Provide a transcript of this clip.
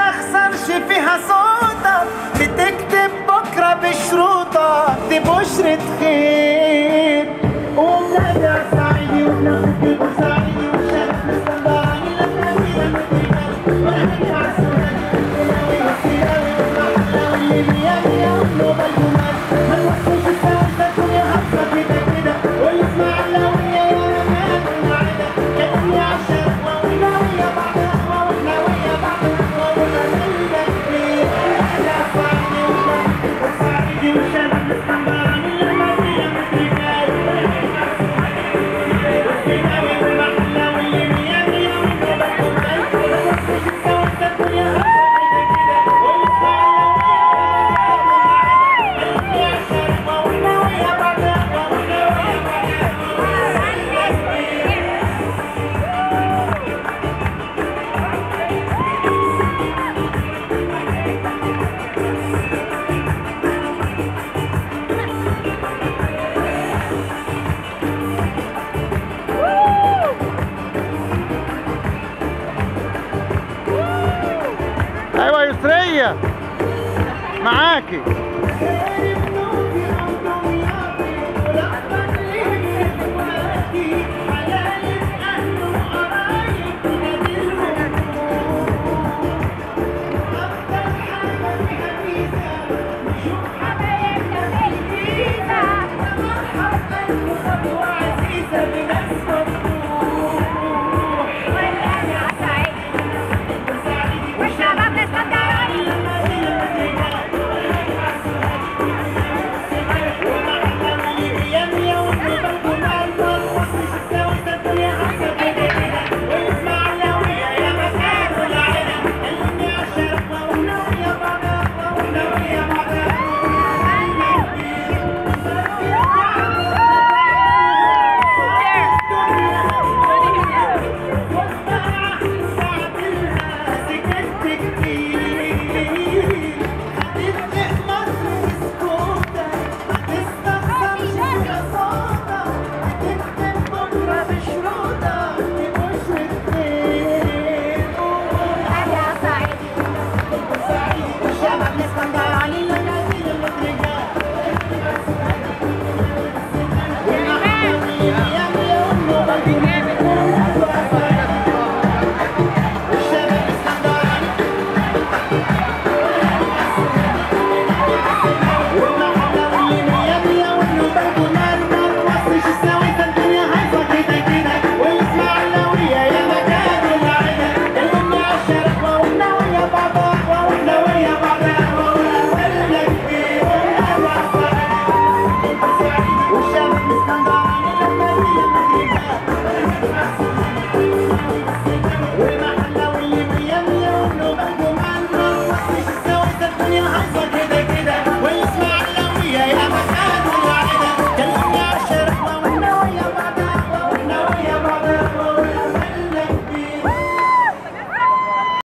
تستخسرش فيها صوتك بتكتب بكرة بشروطك دي بشرة خير وبنادى صعيدي وبناخد بورسعيدي والشرف الاسكندراني لبناني لبناني ونحكي على السوداني والسيراوي والمحلاوي الليبياني يا قلوب الجمال ما نوصلش الساعة الدنيا هبصة كده كده والاسماعيلاوية يا رمان والمعدة يا دنيا عالشرق وولاوية بعد قهوة وحلاوية بعد قهوة وغنية كبير يا صعيدي وشرف وصعيدي والشرف الاسكندراني لبناني لبناني ونحكي على ايوه يسريه معاكي